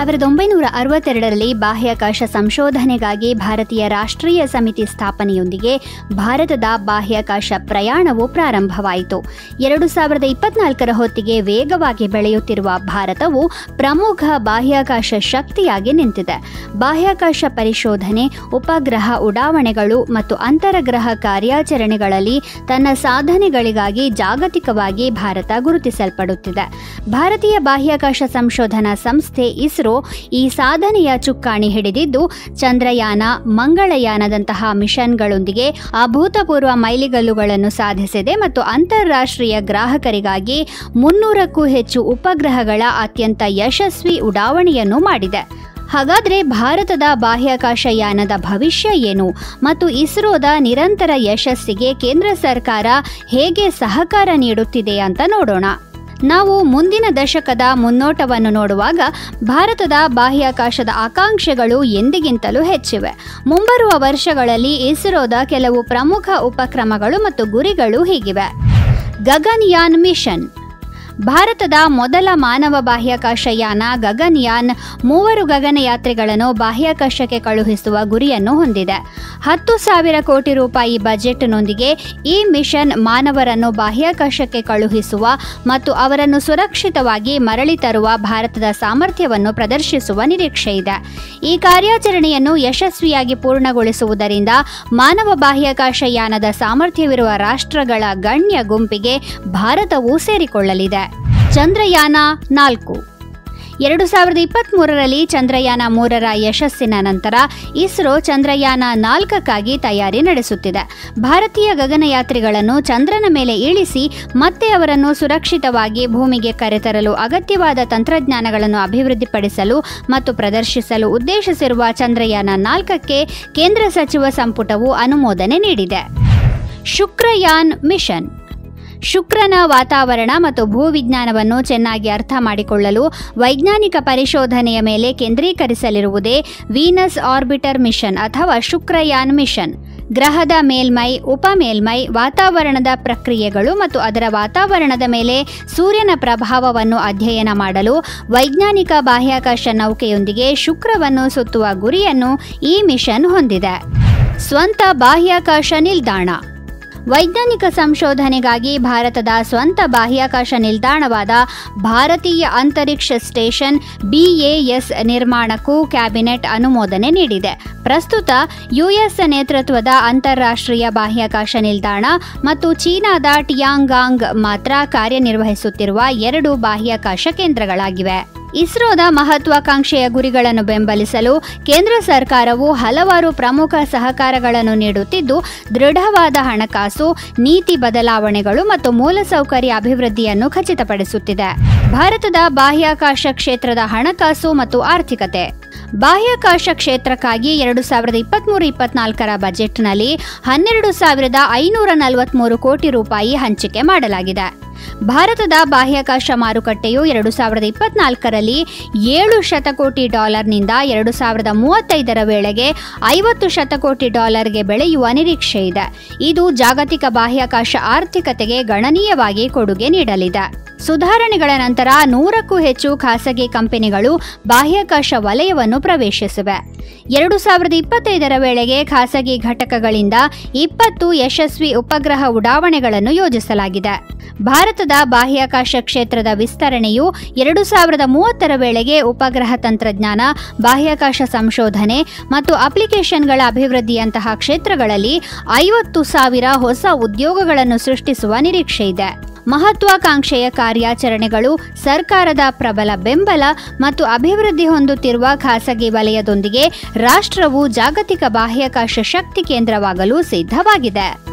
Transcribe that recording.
ಸಾವಿರದ ಒಂಬೈನೂರ ಅರವತ್ತೆರಡರಲ್ಲಿ ಬಾಹ್ಯಾಕಾಶ ಸಂಶೋಧನೆಗಾಗಿ ಭಾರತೀಯ ರಾಷ್ಟ್ರೀಯ ಸಮಿತಿ ಸ್ಥಾಪನೆಯೊಂದಿಗೆ ಭಾರತದ ಬಾಹ್ಯಾಕಾಶ ಪ್ರಯಾಣವು ಪ್ರಾರಂಭವಾಯಿತು ಎರಡು ಸಾವಿರದ ಇಪ್ಪತ್ನಾಲ್ಕರ ಹೊತ್ತಿಗೆ ವೇಗವಾಗಿ ಬೆಳೆಯುತ್ತಿರುವ ಭಾರತವು ಪ್ರಮುಖ ಬಾಹ್ಯಾಕಾಶ ಶಕ್ತಿಯಾಗಿ ನಿಂತಿದೆ ಬಾಹ್ಯಾಕಾಶ ಪರಿಶೋಧನೆ ಉಪಗ್ರಹ ಉಡಾವಣೆಗಳು ಮತ್ತು ಅಂತರಗ್ರಹ ಕಾರ್ಯಾಚರಣೆಗಳಲ್ಲಿ ತನ್ನ ಸಾಧನೆಗಳಿಗಾಗಿ ಜಾಗತಿಕವಾಗಿ ಭಾರತ ಗುರುತಿಸಲ್ಪಡುತ್ತಿದೆ ಭಾರತೀಯ ಬಾಹ್ಯಾಕಾಶ ಸಂಶೋಧನಾ ಸಂಸ್ಥೆ ಇಸ್ರೋ ಈ ಸಾಧನೆಯ ಚುಕ್ಕಾಣಿ ಹಿಡಿದಿದ್ದು ಚಂದ್ರಯಾನ ಮಂಗಳಯಾನದಂತಹ ಮಿಷನ್ಗಳೊಂದಿಗೆ ಅಭೂತಪೂರ್ವ ಮೈಲಿಗಲ್ಲುಗಳನ್ನು ಸಾಧಿಸಿದೆ ಮತ್ತು ಅಂತಾರಾಷ್ಟ್ರೀಯ ಗ್ರಾಹಕರಿಗಾಗಿ ಮುನ್ನೂರಕ್ಕೂ ಹೆಚ್ಚು ಉಪಗ್ರಹಗಳ ಅತ್ಯಂತ ಯಶಸ್ವಿ ಉಡಾವಣೆಯನ್ನು ಮಾಡಿದೆ ಹಾಗಾದ್ರೆ ಭಾರತದ ಬಾಹ್ಯಾಕಾಶ ಯಾನದ ಭವಿಷ್ಯ ಏನು ಮತ್ತು ಇಸ್ರೋದ ನಿರಂತರ ಯಶಸ್ಸಿಗೆ ಕೇಂದ್ರ ಸರ್ಕಾರ ಹೇಗೆ ಸಹಕಾರ ನೀಡುತ್ತಿದೆ ಅಂತ ನೋಡೋಣ ನಾವು ಮುಂದಿನ ದಶಕದ ಮುನ್ನೋಟವನ್ನು ನೋಡುವಾಗ ಭಾರತದ ಬಾಹ್ಯಾಕಾಶದ ಆಕಾಂಕ್ಷೆಗಳು ಎಂದಿಗಿಂತಲೂ ಹೆಚ್ಚಿವೆ ಮುಂಬರುವ ವರ್ಷಗಳಲ್ಲಿ ಇಸ್ರೋದ ಕೆಲವು ಪ್ರಮುಖ ಉಪಕ್ರಮಗಳು ಮತ್ತು ಗುರಿಗಳು ಹೀಗಿವೆ ಗಗನ್ಯಾನ್ ಮಿಷನ್ ಭಾರತದ ಮೊದಲ ಮಾನವ ಬಾಹ್ಯಾಕಾಶ ಯಾನ ಗಗನ್ಯಾನ್ ಮೂವರು ಗಗನಯಾತ್ರಿಗಳನ್ನು ಬಾಹ್ಯಾಕಾಶಕ್ಕೆ ಕಳುಹಿಸುವ ಗುರಿಯನ್ನು ಹೊಂದಿದೆ ಹತ್ತು ಸಾವಿರ ಕೋಟಿ ರೂಪಾಯಿ ಬಜೆಟ್ನೊಂದಿಗೆ ಈ ಮಿಷನ್ ಮಾನವರನ್ನು ಬಾಹ್ಯಾಕಾಶಕ್ಕೆ ಕಳುಹಿಸುವ ಮತ್ತು ಅವರನ್ನು ಸುರಕ್ಷಿತವಾಗಿ ಮರಳಿ ತರುವ ಭಾರತದ ಸಾಮರ್ಥ್ಯವನ್ನು ಪ್ರದರ್ಶಿಸುವ ನಿರೀಕ್ಷೆ ಇದೆ ಈ ಕಾರ್ಯಾಚರಣೆಯನ್ನು ಯಶಸ್ವಿಯಾಗಿ ಪೂರ್ಣಗೊಳಿಸುವುದರಿಂದ ಮಾನವ ಬಾಹ್ಯಾಕಾಶ ಯಾನದ ಸಾಮರ್ಥ್ಯವಿರುವ ರಾಷ್ಟ್ರಗಳ ಗಣ್ಯ ಗುಂಪಿಗೆ ಭಾರತವು ಸೇರಿಕೊಳ್ಳಲಿದೆ ಚಂದ್ರಯಾನ ನಾಲ್ಕು ಎರಡು ಸಾವಿರದ ಇಪ್ಪತ್ತ್ಮೂರರಲ್ಲಿ ಚಂದ್ರಯಾನ ಮೂರರ ಯಶಸ್ಸಿನ ನಂತರ ಇಸ್ರೋ ಚಂದ್ರಯಾನ ನಾಲ್ಕಕ್ಕಾಗಿ ತಯಾರಿ ನಡೆಸುತ್ತಿದೆ ಭಾರತೀಯ ಗಗನಯಾತ್ರಿಗಳನ್ನು ಚಂದ್ರನ ಮೇಲೆ ಇಳಿಸಿ ಮತ್ತೆ ಅವರನ್ನು ಸುರಕ್ಷಿತವಾಗಿ ಭೂಮಿಗೆ ಕರೆತರಲು ಅಗತ್ಯವಾದ ತಂತ್ರಜ್ಞಾನಗಳನ್ನು ಅಭಿವೃದ್ಧಿಪಡಿಸಲು ಮತ್ತು ಪ್ರದರ್ಶಿಸಲು ಉದ್ದೇಶಿಸಿರುವ ಚಂದ್ರಯಾನ ನಾಲ್ಕಕ್ಕೆ ಕೇಂದ್ರ ಸಚಿವ ಸಂಪುಟವು ಅನುಮೋದನೆ ನೀಡಿದೆ ಶುಕ್ರಯಾನ್ ಮಿಷನ್ ಶುಕ್ರನ ವಾತಾವರಣ ಮತ್ತು ಭೂವಿಜ್ಞಾನವನ್ನು ಚೆನ್ನಾಗಿ ಅರ್ಥ ಮಾಡಿಕೊಳ್ಳಲು ವೈಜ್ಞಾನಿಕ ಪರಿಶೋಧನೆಯ ಮೇಲೆ ಕೇಂದ್ರೀಕರಿಸಲಿರುವುದೇ ವೀನಸ್ ಆರ್ಬಿಟರ್ ಮಿಷನ್ ಅಥವಾ ಶುಕ್ರಯಾನ್ ಮಿಷನ್ ಗ್ರಹದ ಮೇಲ್ಮೈ ಉಪಮೇಲ್ಮೈ ವಾತಾವರಣದ ಪ್ರಕ್ರಿಯೆಗಳು ಮತ್ತು ಅದರ ವಾತಾವರಣದ ಮೇಲೆ ಸೂರ್ಯನ ಪ್ರಭಾವವನ್ನು ಅಧ್ಯಯನ ಮಾಡಲು ವೈಜ್ಞಾನಿಕ ಬಾಹ್ಯಾಕಾಶ ನೌಕೆಯೊಂದಿಗೆ ಶುಕ್ರವನ್ನು ಸುತ್ತುವ ಗುರಿಯನ್ನು ಈ ಮಿಷನ್ ಹೊಂದಿದೆ ಸ್ವಂತ ಬಾಹ್ಯಾಕಾಶ ನಿಲ್ದಾಣ ವೈಜ್ಞಾನಿಕ ಸಂಶೋಧನೆಗಾಗಿ ಭಾರತದ ಸ್ವಂತ ಬಾಹ್ಯಾಕಾಶ ನಿಲ್ದಾಣವಾದ ಭಾರತೀಯ ಅಂತರಿಕ್ಷ ಸ್ಟೇಷನ್ ಬಿಎಎಸ್ ನಿರ್ಮಾಣಕ್ಕೂ ಕ್ಯಾಬಿನೆಟ್ ಅನುಮೋದನೆ ನೀಡಿದೆ ಪ್ರಸ್ತುತ ಯುಎಸ್ ನೇತೃತ್ವದ ಅಂತಾರಾಷ್ಟ್ರೀಯ ಬಾಹ್ಯಾಕಾಶ ನಿಲ್ದಾಣ ಮತ್ತು ಚೀನಾದ ಟಿಯಾಂಗಾಂಗ್ ಮಾತ್ರ ಕಾರ್ಯನಿರ್ವಹಿಸುತ್ತಿರುವ ಎರಡು ಬಾಹ್ಯಾಕಾಶ ಕೇಂದ್ರಗಳಾಗಿವೆ ಇಸ್ರೋದ ಮಹತ್ವಾಕಾಂಕ್ಷೆಯ ಗುರಿಗಳನ್ನು ಬೆಂಬಲಿಸಲು ಕೇಂದ್ರ ಸರ್ಕಾರವು ಹಲವಾರು ಪ್ರಮುಖ ಸಹಕಾರಗಳನ್ನು ನೀಡುತ್ತಿದ್ದು ದೃಢವಾದ ಹಣಕಾಸು ನೀತಿ ಬದಲಾವಣೆಗಳು ಮತ್ತು ಮೂಲಸೌಕರ್ಯ ಅಭಿವೃದ್ಧಿಯನ್ನು ಖಚಿತಪಡಿಸುತ್ತಿದೆ ಭಾರತದ ಬಾಹ್ಯಾಕಾಶ ಕ್ಷೇತ್ರದ ಹಣಕಾಸು ಮತ್ತು ಆರ್ಥಿಕತೆ ಬಾಹ್ಯಾಕಾಶ ಕ್ಷೇತ್ರಕ್ಕಾಗಿ ಎರಡು ಸಾವಿರದ ಇಪ್ಪತ್ತ್ಮೂರು ಇಪ್ಪತ್ನಾಲ್ಕರ ಬಜೆಟ್ನಲ್ಲಿ ಹನ್ನೆರಡು ಸಾವಿರದ ಐನೂರ ನಲವತ್ತ್ಮೂರು ಕೋಟಿ ರೂಪಾಯಿ ಹಂಚಿಕೆ ಮಾಡಲಾಗಿದೆ ಭಾರತದ ಬಾಹ್ಯಾಕಾಶ ಮಾರುಕಟ್ಟೆಯು ಎರಡು ಸಾವಿರದ ಇಪ್ಪತ್ನಾಲ್ಕರಲ್ಲಿ ಏಳು ಶತಕೋಟಿ ಡಾಲರ್ನಿಂದ ಎರಡು ಸಾವಿರದ ಮೂವತ್ತೈದರ ವೇಳೆಗೆ ಐವತ್ತು ಶತಕೋಟಿ ಡಾಲರ್ಗೆ ಬೆಳೆಯುವ ನಿರೀಕ್ಷೆ ಇದೆ ಇದು ಜಾಗತಿಕ ಬಾಹ್ಯಾಕಾಶ ಆರ್ಥಿಕತೆಗೆ ಗಣನೀಯವಾಗಿ ಕೊಡುಗೆ ನೀಡಲಿದೆ ಸುಧಾರಣೆಗಳ ನಂತರ ನೂರಕ್ಕೂ ಹೆಚ್ಚು ಖಾಸಗಿ ಕಂಪನಿಗಳು ಬಾಹ್ಯಾಕಾಶ ವಲಯವನ್ನು ಪ್ರವೇಶಿಸಿವೆ ಎರಡು ಸಾವಿರದ ಇಪ್ಪತ್ತೈದರ ವೇಳೆಗೆ ಖಾಸಗಿ ಘಟಕಗಳಿಂದ ಇಪ್ಪತ್ತು ಯಶಸ್ವಿ ಉಪಗ್ರಹ ಉಡಾವಣೆಗಳನ್ನು ಯೋಜಿಸಲಾಗಿದೆ ಭಾರತದ ಬಾಹ್ಯಾಕಾಶ ಕ್ಷೇತ್ರದ ವಿಸ್ತರಣೆಯು ಎರಡು ಸಾವಿರದ ಮೂವತ್ತರ ವೇಳೆಗೆ ಉಪಗ್ರಹ ತಂತ್ರಜ್ಞಾನ ಬಾಹ್ಯಾಕಾಶ ಸಂಶೋಧನೆ ಮತ್ತು ಅಪ್ಲಿಕೇಶನ್ಗಳ ಅಭಿವೃದ್ಧಿಯಂತಹ ಕ್ಷೇತ್ರಗಳಲ್ಲಿ ಐವತ್ತು ಸಾವಿರ ಹೊಸ ಉದ್ಯೋಗಗಳನ್ನು ಸೃಷ್ಟಿಸುವ ನಿರೀಕ್ಷೆ ಇದೆ ಮಹತ್ವಾಕಾಂಕ್ಷೆಯ ಕಾರ್ಯಾಚರಣೆಗಳು ಸರ್ಕಾರದ ಪ್ರಬಲ ಬೆಂಬಲ ಮತ್ತು ಅಭಿವೃದ್ಧಿ ಹೊಂದುತ್ತಿರುವ ಖಾಸಗಿ ವಲಯದೊಂದಿಗೆ ರಾಷ್ಟ್ರವು ಜಾಗತಿಕ ಬಾಹ್ಯಾಕಾಶ ಶಕ್ತಿ ಕೇಂದ್ರವಾಗಲು ಸಿದ್ಧವಾಗಿದೆ